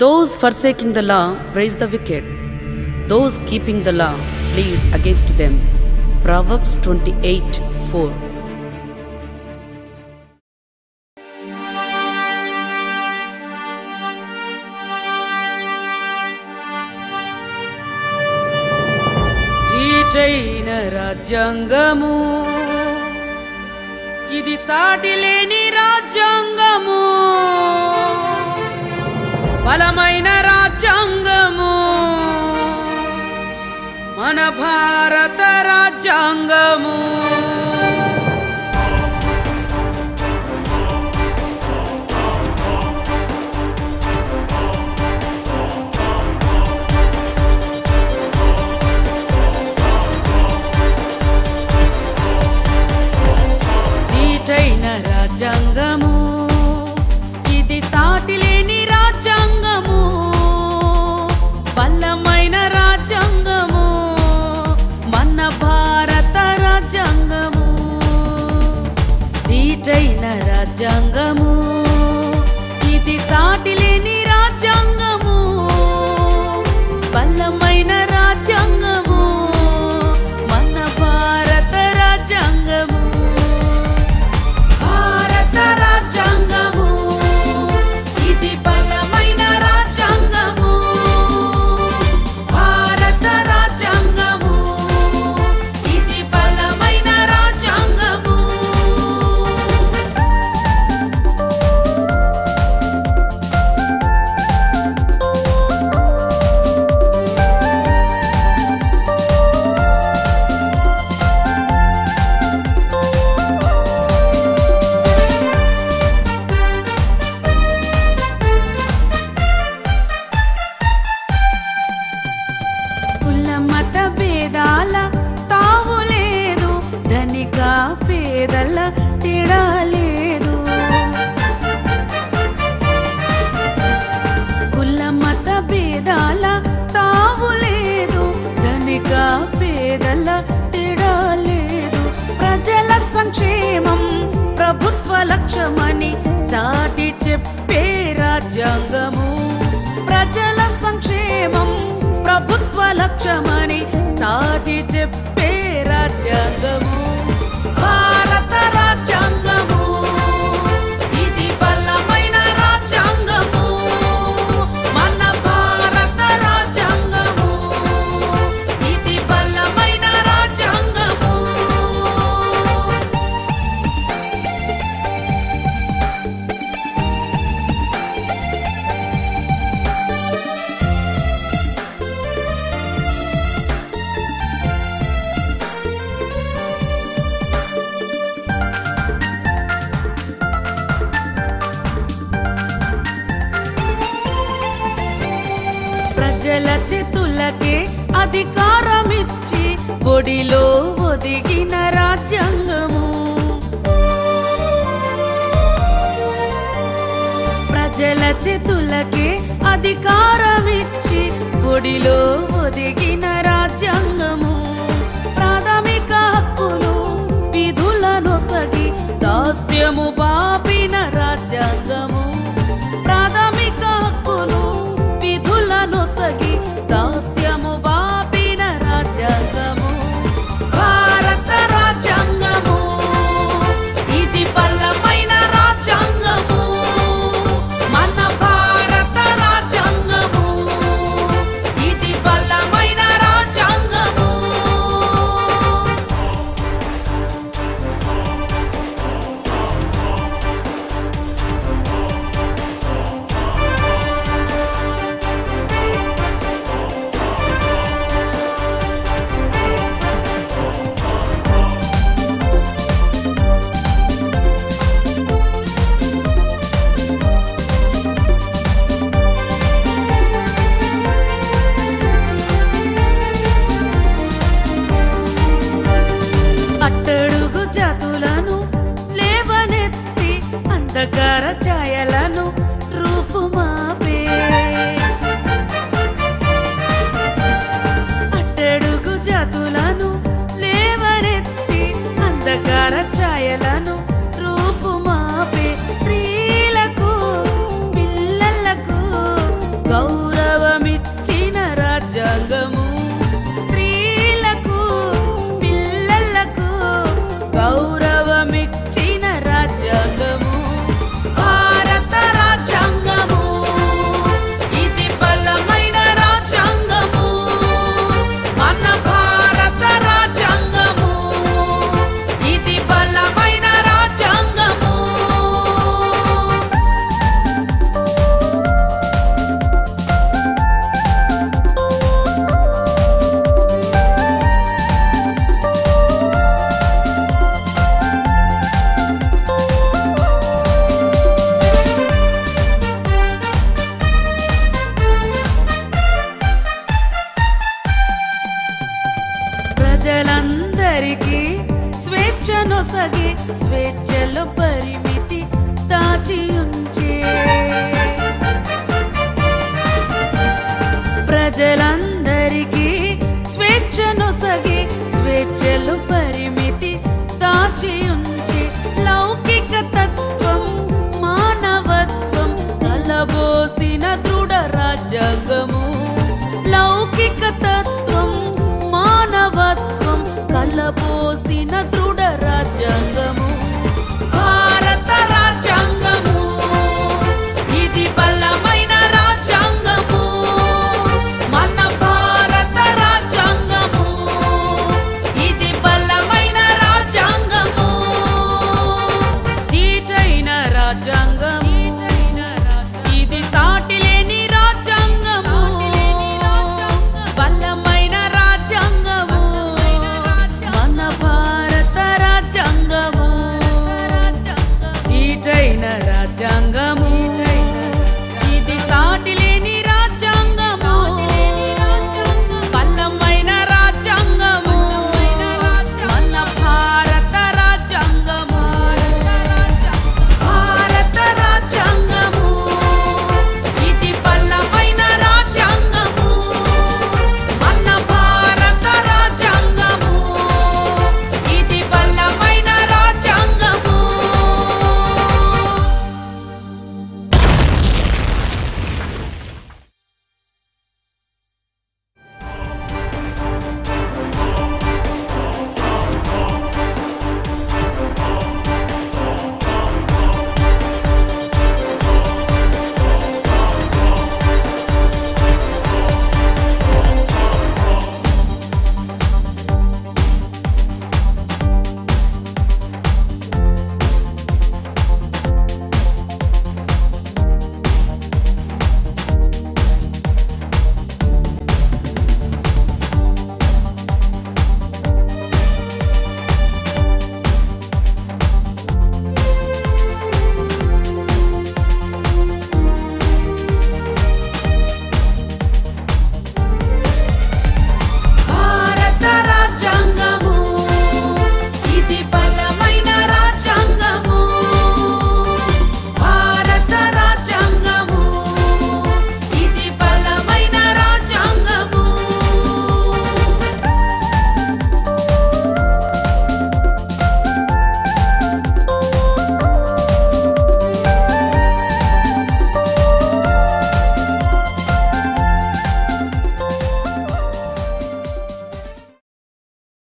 Those forsaking the law praise the wicked. Those keeping the law plead against them. Proverbs 28 4. జీటైన రాజ్యాంగము ఇది సాటి లేని రాజ్యాంగము బలమైన రాజ్యాంగము మన భారత రాజ్యాంగము దీటైన రాజ్యాంగము ఇది సాటి లేని రాజ్యాంగము బలమైన రాజ్యాంగము మన భారత రాజ్యాంగము దీటైన రాజ్యాంగము ఇది సాటి లేని రాజ్యాంగము బలమైన రాజ్యాంగము మన భారత రాజ్యాంగము భారత రాజ్యాంగము ఇది బలమైన రాజ్యాంగము భారత రాజ్యాంగము ఇది బలమైన రాజ్యాంగము కుల మత భేదాల తావు లేదు ధనిక పేదల తేడా లేదు కుల మత భేదాల తావు లేదు ధనిక పేదల తేడా లేదు ప్రజల సంక్షేమం ప్రభుత్వ లక్ష్యమని చాటి చెప్పే రాజ్యాంగము ప్రజల సంక్షేమం ప్రభుత్వ లక్ష్యమని చాటి చెప్పే రాజ్యాంగము భారత రాజ్యాంగము ఇది బలమైన రాజ్యాంగము మన భారత రాజ్యాంగము ఇది బలమైన రాజ్యాంగము ప్రజల చేతులకే అధికారమిచ్చి ఒడిలో ఒదిగిన రాజ్యాంగము ప్రజల చేతులకే అధికారమిచ్చి ఒడిలో ఒదిగిన రాజ్యాంగము ప్రాథమిక హక్కులు విధులను సగి దాస్యము బాపిన రాజ్యాంగము ప్రాథమిక హక్కులు విధులను సగి దాస్యము బాపిన రాజ్యాంగము భారత రాజ్యాంగము ఇది బలమైన రాజ్యాంగము మన భారత రాజ్యాంగము ఇది బలమైన రాజ్యాంగము అట్టడుగు జాతులను లేవనెత్తి అంధకార ఛాయలను రూపుమాపే అట్టడుగు జాతులను లేవనెత్తి అంధకార ఛాయలను రూపుమాపే స్త్రీలకు పిల్లలకు స్వేచ్ఛలో పరిమితి దాచి ఉంచే ప్రజలందరికీ స్వేచ్ఛను సగి స్వేచ్ఛలు పరిమితి దాచి ఉంచి లౌకిక తత్వం మానవత్వం కలబోసిన దృఢ రాజ్యాంగము లౌకిక తత్వం మానవత్వం కలబోసిన దృఢ రాజ్యాంగం